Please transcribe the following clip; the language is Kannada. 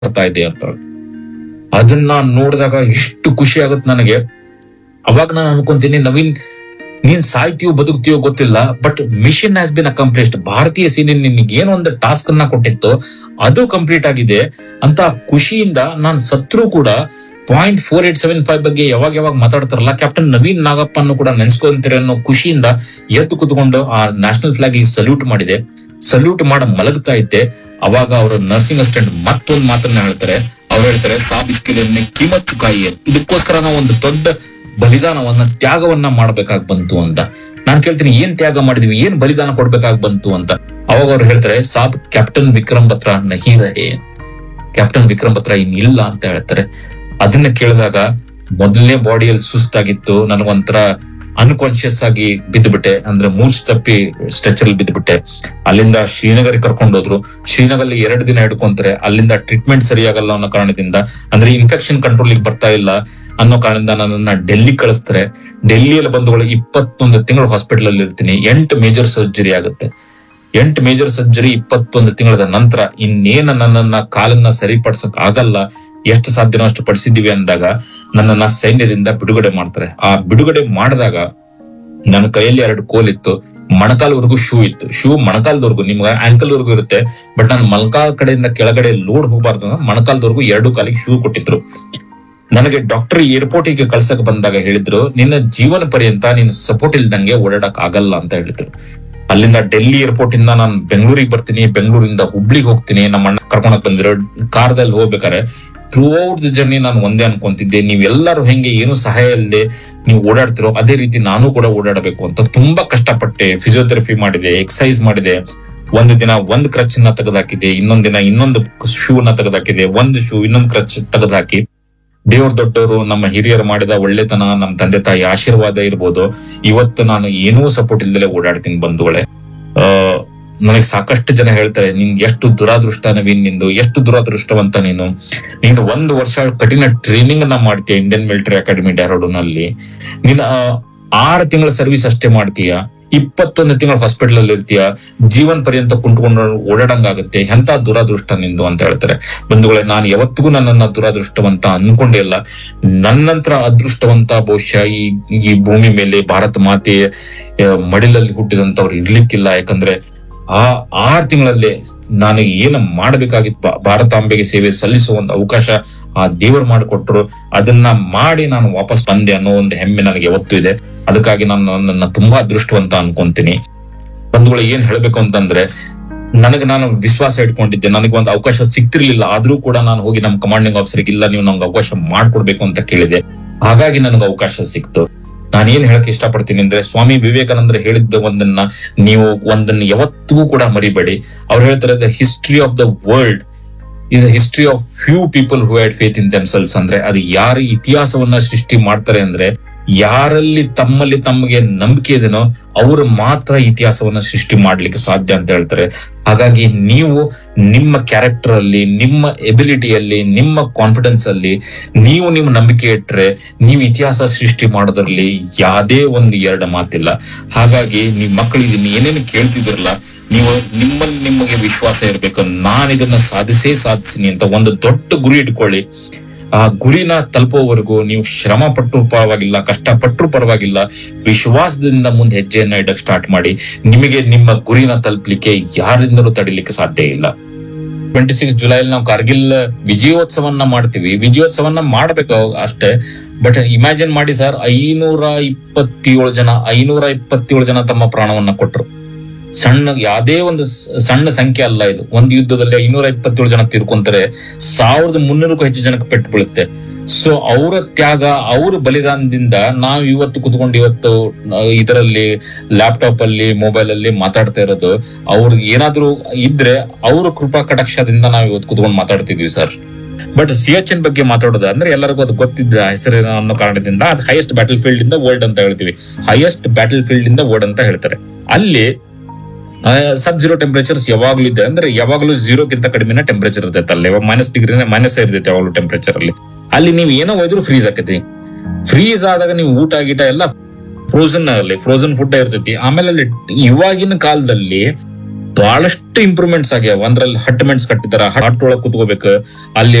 ಬರ್ತಾ ಇದೆ ಅಂತ ಅದನ್ನ ನೋಡಿದಾಗ ಎಷ್ಟು ಖುಷಿ ಆಗುತ್ತೆ ನನಗೆ ಅವಾಗ ನಾನು ಅನ್ಕೊಂತೀನಿ ನವೀನ್ ನೀನ್ ಸಾಯ್ತೀಯೋ ಬದುಕ್ತೀಯೋ ಗೊತ್ತಿಲ್ಲ but mission has been accomplished ಭಾರತೀಯ ಸೇನೆ ನಿನ್ಗೆ ಏನೋ ಒಂದು ಟಾಸ್ಕ್ ಅನ್ನ ಕೊಟ್ಟಿತ್ತು ಅದು ಕಂಪ್ಲೀಟ್ ಆಗಿದೆ ಅಂತ ಖುಷಿಯಿಂದ ನಾನು ಸತ್ರು ಕೂಡ point four eight seven five ಬಗ್ಗೆ ಯಾವಾಗ ಯಾವಾಗ ಮಾತಾಡ್ತಾರಲ್ಲ ಕ್ಯಾಪ್ಟನ್ ನವೀನ್ ನಾಗಪ್ಪ ಅನ್ನು ಕೂಡ ನೆನ್ಸ್ಕೊಂತೀರ ಅನ್ನೋ ಖುಷಿಯಿಂದ ಎದ್ದು ಕುತ್ಕೊಂಡು ಆ ನ್ಯಾಷನಲ್ ಫ್ಲಾಗ್ ಸಲ್ಯೂಟ್ ಮಾಡಿದೆ ಸಲ್ಯೂಟ್ ಮಾಡ ಮಲಗ್ತಾ ಇದ್ದೆ ಅವಾಗ ಅವರ ನರ್ಸಿಂಗ್ ಅಸಿಸ್ಟೆಂಟ್ ಮತ್ತೊಂದು ಮಾತನ್ನ ಹೇಳ್ತಾರೆ ಅವ್ರು ಹೇಳ್ತಾರೆ ಸಾಬ್ ಇಸ್ಕಿಲನ್ನೇ ಕಿಮತ್ ಚುಕಾಯಿ ಇದಕ್ಕೋಸ್ಕರ ನಾವು ಒಂದು ದೊಡ್ಡ ಬಲಿದಾನವನ್ನ ತ್ಯಾಗವನ್ನ ಮಾಡ್ಬೇಕಾಗ್ ಬಂತು ಅಂತ ನಾನ್ ಕೇಳ್ತೀನಿ ಏನ್ ತ್ಯಾಗ ಮಾಡಿದ್ವಿ ಏನ್ ಬಲಿದಾನ ಕೊಡ್ಬೇಕಾಗ್ ಬಂತು ಅಂತ ಅವಾಗ ಅವ್ರು ಹೇಳ್ತಾರೆ ಸಾಬ್ ಕ್ಯಾಪ್ಟನ್ ವಿಕ್ರಮ್ ಬತ್ರ ನಹಿ ರಹೆ ಕ್ಯಾಪ್ಟನ್ ವಿಕ್ರಮ್ ಬತ್ರ ಇನ್ನಿಲ್ಲ ಅಂತ ಹೇಳ್ತಾರೆ ಅದನ್ನ ಕೇಳಿದಾಗ ಮೊದಲನೇ ಬಾಡಿಯಲ್ಲಿ ಸುಸ್ತಾಗಿತ್ತು ನನಗೊಂಥರ ಅನ್ಕಾನ್ಶಿಯಸ್ ಆಗಿ ಬಿದ್ದುಬಿಟ್ಟೆ ಅಂದ್ರೆ ಮೂರ್ಛ್ ತಪ್ಪಿ ಸ್ಟ್ರೆಚರ್ ಅಲ್ಲಿ ಬಿದ್ದುಬಿಟ್ಟೆ ಅಲ್ಲಿಂದ ಶ್ರೀನಗರಿಗೆ ಕರ್ಕೊಂಡು ಹೋದ್ರು ಶ್ರೀನಗರಲ್ಲಿ ಎರಡು ದಿನ ಹಿಡ್ಕೊಂತಾರೆ ಅಲ್ಲಿಂದ ಟ್ರೀಟ್ಮೆಂಟ್ ಸರಿಯಾಗಲ್ಲ ಅನ್ನೋ ಕಾರಣದಿಂದ ಅಂದ್ರೆ ಇನ್ಫೆಕ್ಷನ್ ಕಂಟ್ರೋಲ್ ಬರ್ತಾ ಇಲ್ಲ ಅನ್ನೋ ಕಾರಣದಿಂದ ನನ್ನನ್ನ ಡೆಲ್ಲಿ ಕಳಿಸ್ತಾರೆ ಡೆಲ್ಲಿಯಲ್ಲಿ ಬಂದುಗಳು ಇಪ್ಪತ್ತೊಂದು ತಿಂಗಳು ಹಾಸ್ಪಿಟಲ್ ಅಲ್ಲಿ ಇರ್ತೀನಿ ಎಂಟು ಮೇಜರ್ ಸರ್ಜರಿ ಆಗುತ್ತೆ ಎಂಟು ಮೇಜರ್ ಸರ್ಜರಿ ಇಪ್ಪತ್ತೊಂದು ತಿಂಗಳ ನಂತರ ಇನ್ನೇನ ನನ್ನನ್ನ ಕಾಲನ್ನ ಸರಿಪಡಿಸಕ್ ಆಗಲ್ಲ ಎಷ್ಟು ಸಾಧ್ಯನೋ ಅಷ್ಟು ಪಡಿಸಿದೀವಿ ಅಂದಾಗ ನನ್ನನ್ನ ಸೈನ್ಯದಿಂದ ಬಿಡುಗಡೆ ಮಾಡ್ತಾರೆ ಆ ಬಿಡುಗಡೆ ಮಾಡಿದಾಗ ನನ್ನ ಕೈಯಲ್ಲಿ ಎರಡು ಕೋಲಿತ್ತು ಮೊಣಕಾಲ್ವರೆಗೂ ಶೂ ಇತ್ತು ಶೂ ಮೊಣಕಾಲ್ದವರೆಗೂ ನಿಮ್ಗೆ ಆಂಕಲ್ ವರೆಗೂ ಇರುತ್ತೆ ಬಟ್ ನಾನು ಮೊಣಕಾಲ್ ಕಡೆಯಿಂದ ಕೆಳಗಡೆ ಲೋಡ್ ಹೋಗಬಾರ್ದು ಅಂದ್ರೆ ಮೊಣಕಾಲ್ದವರೆಗೂ ಎರಡು ಕಾಲಿಗೆ ಶೂ ಕೊಟ್ಟಿದ್ರು ನನಗೆ ಡಾಕ್ಟರ್ ಏರ್ಪೋರ್ಟಿಗೆ ಕಳ್ಸಕ್ ಬಂದಾಗ ಹೇಳಿದ್ರು ನಿನ್ನ ಜೀವನ ಪರ್ಯಂತ ನೀನು ಸಪೋರ್ಟ್ ಇಲ್ದಂಗೆ ಓಡಾಡಕ್ ಆಗಲ್ಲ ಅಂತ ಹೇಳಿದ್ರು ಅಲ್ಲಿಂದ ಡೆಲ್ಲಿ ಏರ್ಪೋರ್ಟ್ ಇಂದ ನಾನು ಬೆಂಗಳೂರಿಗೆ ಬರ್ತೀನಿ ಬೆಂಗಳೂರಿಂದ ಹುಬ್ಳಿಗೆ ಹೋಗ್ತೀನಿ ನಮ್ಮ ಅಣ್ಣ ಕರ್ಕೊಂಡಕ್ ಬಂದಿರೋ ಕಾರ್ದಲ್ಲಿ ಹೋಗ್ಬೇಕಾರೆ ಥ್ರೂ ಔಟ್ ದ ಜರ್ನಿ ನಾನು ಒಂದೇ ಅನ್ಕೊಂತಿದ್ದೆ ನೀವೆಲ್ಲರೂ ಹೆಂಗೆ ಏನು ಸಹಾಯ ಇಲ್ಲದೆ ನೀವು ಓಡಾಡ್ತಿರೋ ಅದೇ ರೀತಿ ನಾನು ಕೂಡ ಓಡಾಡಬೇಕು ಅಂತ ತುಂಬಾ ಕಷ್ಟಪಟ್ಟೆ ಫಿಸಿಯೋಥೆರಪಿ ಮಾಡಿದೆ ಎಕ್ಸಸೈಸ್ ಮಾಡಿದೆ ಒಂದು ದಿನ ಒಂದ್ ಕ್ರಚ್ ನ ತೆಗೆದಾಕಿದೆ ಇನ್ನೊಂದ್ ದಿನ ಇನ್ನೊಂದು ಶೂ ನ ತೆಗೆದಾಕಿದೆ ಒಂದು ಶೂ ಇನ್ನೊಂದು ಕ್ರಚ್ ತೆಗೆದಾಕಿ ದೇವ್ರ ದೊಡ್ಡವರು ನಮ್ಮ ಹಿರಿಯರು ಮಾಡಿದ ಒಳ್ಳೆತನ ನಮ್ಮ ತಂದೆ ತಾಯಿ ಆಶೀರ್ವಾದ ಇರ್ಬೋದು ಇವತ್ತು ನಾನು ಏನೂ ಸಪೋರ್ಟ್ ಇಲ್ದಲೆ ಓಡಾಡ್ತೀನಿ ಬಂಧುಗಳೇ ಆ ನನಗೆ ಸಾಕಷ್ಟು ಜನ ಹೇಳ್ತಾರೆ ನಿನ್ ಎಷ್ಟು ದುರಾದೃಷ್ಟ ನವೀನ್ ನಿಂದು ಎಷ್ಟು ದುರಾದೃಷ್ಟವಂತ ನೀನು ನೀನು ಒಂದು ವರ್ಷ ಕಠಿಣ ಟ್ರೈನಿಂಗ್ ಅನ್ನ ಮಾಡ್ತೀಯ ಇಂಡಿಯನ್ ಮಿಲಿಟರಿ ಅಕಾಡೆಮಿ ಡೆಹ್ರಾಡೂನಲ್ಲಿ ನೀನ್ ಆ, ಆರು ತಿಂಗಳ ಸರ್ವಿಸ್ ಅಷ್ಟೇ ಮಾಡ್ತೀಯ ಇಪ್ಪತ್ತೊಂದು ತಿಂಗಳ ಹಾಸ್ಪಿಟಲ್ ಅಲ್ಲಿ ಇರ್ತೀಯ ಜೀವನ್ ಪರ್ಯಂತ ಕುಂಟ್ಕೊಂಡು ಓಡಾಡಂಗಾಗುತ್ತೆ ಎಂತ ದುರಾದೃಷ್ಟ ನಿಂದು ಅಂತ ಹೇಳ್ತಾರೆ ಬಂಧುಗಳೇ ನಾನು ಯಾವತ್ತಿಗೂ ನನ್ನನ್ನ ದುರಾದೃಷ್ಟವಂತ ಅನ್ಕೊಂಡೇ ಇಲ್ಲ ನನ್ನಂತರ ಅದೃಷ್ಟವಂತ ಬಹುಶಃ ಈ ಈ ಭೂಮಿ ಮೇಲೆ ಭಾರತ ಮಾತೆ ಆ, ಮಡಿಲಲ್ಲಿ ಹುಟ್ಟಿದಂತವ್ರು ಇರ್ಲಿಕ್ಕಿಲ್ಲ ಯಾಕಂದ್ರೆ ಆ ಆರು ತಿಂಗಳಲ್ಲಿ ನಾನು ಏನು ಮಾಡಬೇಕಾಗಿತ್ತು ಭಾ- ಭಾರತಾಂಬೆಗೆ ಸೇವೆ ಸಲ್ಲಿಸುವಂತ ಅವಕಾಶ ಆ ದೇವರು ಮಾಡಿಕೊಟ್ರು ಅದನ್ನ ಮಾಡಿ ನಾನು ವಾಪಸ್ ಬಂದೆ ಅನ್ನೋ ಒಂದು ಹೆಮ್ಮೆ ನನಗೆ ಯಾವತ್ತೂ ಇದೆ ಅದಕ್ಕಾಗಿ ನಾನು ನನ್ನನ್ನ ತುಂಬಾ ಅದೃಷ್ಟವಂತ ಅನ್ಕೊಂತೀನಿ ಬಂಧುಗಳು ಏನ್ ಹೇಳ್ಬೇಕು ಅಂತಂದ್ರೆ ನನಗೆ ನಾನು ವಿಶ್ವಾಸ ಇಟ್ಕೊಂಡಿದ್ದೆ ನನಗೆ ಒಂದು ಅವಕಾಶ ಸಿಕ್ತಿರ್ಲಿಲ್ಲ ಆದ್ರೂ ಕೂಡ ನಾನು ಹೋಗಿ ನಮ್ಮ ಕಮಾಂಡಿಂಗ್ ಆಫೀಸರ್ಗೆ ಇಲ್ಲ ನೀವು ನಂಗೆ ಅವಕಾಶ ಮಾಡ್ಕೊಡ್ಬೇಕು ಅಂತ ಕೇಳಿದೆ ಹಾಗಾಗಿ ನನಗೆ ಅವಕಾಶ ಸಿಕ್ತು ನಾನು ಏನ್ ಹೇಳಕ್ ಇಷ್ಟಪಡ್ತೀನಿ ಅಂದ್ರೆ ಸ್ವಾಮಿ ವಿವೇಕಾನಂದ್ರ ಹೇಳಿದ್ದ ಒಂದನ್ನ ನೀವು ಒಂದನ್ನ ಯಾವತ್ತಿಗೂ ಕೂಡ ಮರಿಬೇಡಿ ಅವ್ರು ಹೇಳ್ತಾರೆ the history of the world is history of few people who had faith in themselves ಅಂದ್ರೆ ಅದು ಯಾರು ಇತಿಹಾಸವನ್ನ ಸೃಷ್ಟಿ ಮಾಡ್ತಾರೆ ಅಂದ್ರೆ ಯಾರಲ್ಲಿ ತಮ್ಮಲ್ಲಿ ತಮಗೆ ನಂಬಿಕೆ ಇದೆನೋ ಅವರು ಮಾತ್ರ ಇತಿಹಾಸವನ್ನ ಸೃಷ್ಟಿ ಮಾಡ್ಲಿಕ್ಕೆ ಸಾಧ್ಯ ಅಂತ ಹೇಳ್ತಾರೆ ಹಾಗಾಗಿ ನೀವು ನಿಮ್ಮ ಕ್ಯಾರೆಕ್ಟರ್ ಅಲ್ಲಿ ನಿಮ್ಮ ಎಬಿಲಿಟಿಯಲ್ಲಿ ನಿಮ್ಮ ಕಾನ್ಫಿಡೆನ್ಸ್ ಅಲ್ಲಿ ನೀವು ನಿಮ್ಮ ನಂಬಿಕೆ ಇಟ್ರೆ ನೀವು ಇತಿಹಾಸ ಸೃಷ್ಟಿ ಮಾಡೋದ್ರಲ್ಲಿ ಯಾವುದೇ ಒಂದು ಎರಡು ಮಾತಿಲ್ಲ ಹಾಗಾಗಿ ನೀವು ಮಕ್ಕಳಿಗೆ ನೀವು ಏನೇನು ಕೇಳ್ತಿದಿರಲ್ಲ ನೀವು ನಿಮ್ಮಲ್ಲಿ ನಿಮಗೆ ವಿಶ್ವಾಸ ಇರಬೇಕು ನಾನು ಇದನ್ನ ಸಾಧಿಸೇ ಸಾಧಿಸಿನಿ ಅಂತ ಒಂದು ದೊಡ್ಡ ಗುರಿ ಇಟ್ಕೊಳ್ಳಿ ಆ ಗುರಿನ ತಲುಪೋವರೆಗೂ ನೀವು ಶ್ರಮ ಪಟ್ಟರು ಪರವಾಗಿಲ್ಲ ಕಷ್ಟಪಟ್ಟರು ಪರವಾಗಿಲ್ಲ ವಿಶ್ವಾಸದಿಂದ ಮುಂದೆ ಹೆಜ್ಜೆಯನ್ನ ಇಡಕ್ ಸ್ಟಾರ್ಟ್ ಮಾಡಿ ನಿಮಗೆ ನಿಮ್ಮ ಗುರಿನ ತಲುಪಲಿಕ್ಕೆ ಯಾರಿಂದಲೂ ತಡಿಲಿಕ್ಕೆ ಸಾಧ್ಯ ಇಲ್ಲ ಟ್ವೆಂಟಿ ಸಿಕ್ಸ್ ಜುಲೈಲಿ ನಾವು ಕಾರ್ಗಿಲ್ ವಿಜಯೋತ್ಸವನ್ನ ಮಾಡ್ತೀವಿ ವಿಜಯೋತ್ಸವನ್ನ ಮಾಡ್ಬೇಕು ಅಷ್ಟೇ ಬಟ್ ಇಮ್ಯಾಜಿನ್ ಮಾಡಿ ಸರ್ ಐನೂರ ಇಪ್ಪತ್ತೇಳು ಜನ ಐನೂರ ಇಪ್ಪತ್ತೇಳು ಜನ ತಮ್ಮ ಪ್ರಾಣವನ್ನ ಕೊಟ್ರು ಸಣ್ಣ ಯಾವ್ದೇ ಒಂದು ಸ- ಸಣ್ಣ ಸಂಖ್ಯೆ ಅಲ್ಲ ಇದು ಒಂದು ಯುದ್ಧದಲ್ಲಿ ಐನೂರ ಇಪ್ಪತ್ತೇಳು ಜನ ತೀರ್ಕೊಂತಾರೆ ಸಾವಿರದ ಮುನ್ನೂರಕ್ಕೂ ಹೆಚ್ಚು ಜನಕ್ಕೆ ಪೆಟ್ಟು ಬೀಳುತ್ತೆ ಸೊ ಅವರ ತ್ಯಾಗ ಅವರ ಬಲಿದಾನದಿಂದ ನಾವು ಇವತ್ತು ಕುತ್ಕೊಂಡು ಇವತ್ತು ಆ, ಇದರಲ್ಲಿ ಲ್ಯಾಪ್ಟಾಪ್ ಅಲ್ಲಿ ಮೊಬೈಲ್ ಅಲ್ಲಿ ಮಾತಾಡ್ತಾ ಇರೋದು ಅವ್ರಿಗೆ ಏನಾದ್ರೂ ಇದ್ರೆ ಅವ್ರ ಕೃಪಾ ಕಟಾಕ್ಷದಿಂದ ನಾವು ಇವತ್ತು ಕುತ್ಕೊಂಡು ಮಾತಾಡ್ತಿದ್ವಿ sir but C H N ಬಗ್ಗೆ ಮಾತಾಡೋದು ಅಂದ್ರೆ ಎಲ್ಲರಿಗೂ ಅದು ಗೊತ್ತಿದ್ದ ಹೆಸರಿನ ಅನ್ನೋ ಕಾರಣದಿಂದ ಅದು ಹೈಯೆಸ್ಟ್ ಬ್ಯಾಟಲ್ ಫೀಲ್ಡ್ ಇಂದ ವರ್ಲ್ಡ್ ಅಂತ ಹೇಳ್ತೀವಿ ಹೈಯೆಸ್ಟ್ ಬ್ಯಾಟಲ್ ಫೀಲ್ಡ್ ಇಂದ ವರ್ಲ್ಡ್ ಅಂತ ಹೇಳ್ತಾರೆ ಅಲ್ಲಿ ಸಬ್ ಜೀರೋ ಟೆಂಪರೇಚರ್ಸ್ ಯಾವಾಗ್ಲೂ ಇದೆ ಅಂದ್ರೆ ಯಾವಾಗ್ಲೂ ಜೀರೋಕ್ಕಿಂತ ಕಡಿಮೆನ ಟೆಂಪರೇಚರ್ ಇರ್ತೈತೆ ಅಲ್ಲಿ ಮೈನಸ್ ಡಿಗ್ರಿನ ಮೈನಸ್ ಇರ್ತೈತೆ ಯಾವಾಗ್ಲೂ ಟೆಂಪರೇಚರ್ ಅಲ್ಲಿ ಅಲ್ಲಿ ನೀವು ಏನೋ ಒಯ್ದ್ರು ಫ್ರೀಸ್ ಆಕೈತಿ ಫ್ರೀಸ್ ಆದಾಗ ನೀವು ಊಟ ಗೀಟ ಎಲ್ಲ ಫ್ರೋಸನ್ ಅಲ್ಲಿ ಫ್ರೋಸನ್ ಫುಡ್ ಇರ್ತೈತಿ ಆಮೇಲೆ ಅಲ್ಲಿ ಇವಾಗಿನ ಕಾಲದಲ್ಲಿ ಬಹಳಷ್ಟು ಇಂಪ್ರೂವ್ಮೆಂಟ್ಸ್ ಆಗ್ಯಾವ ಅಂದ್ರಲ್ಲಿ ಹಟ್ ಮೆಂಟ್ಸ್ ಕಟ್ಟಿದಾರ ಹಟ್ ಒಳಗ್ ಕುತ್ಕೋಬೇಕು ಅಲ್ಲಿ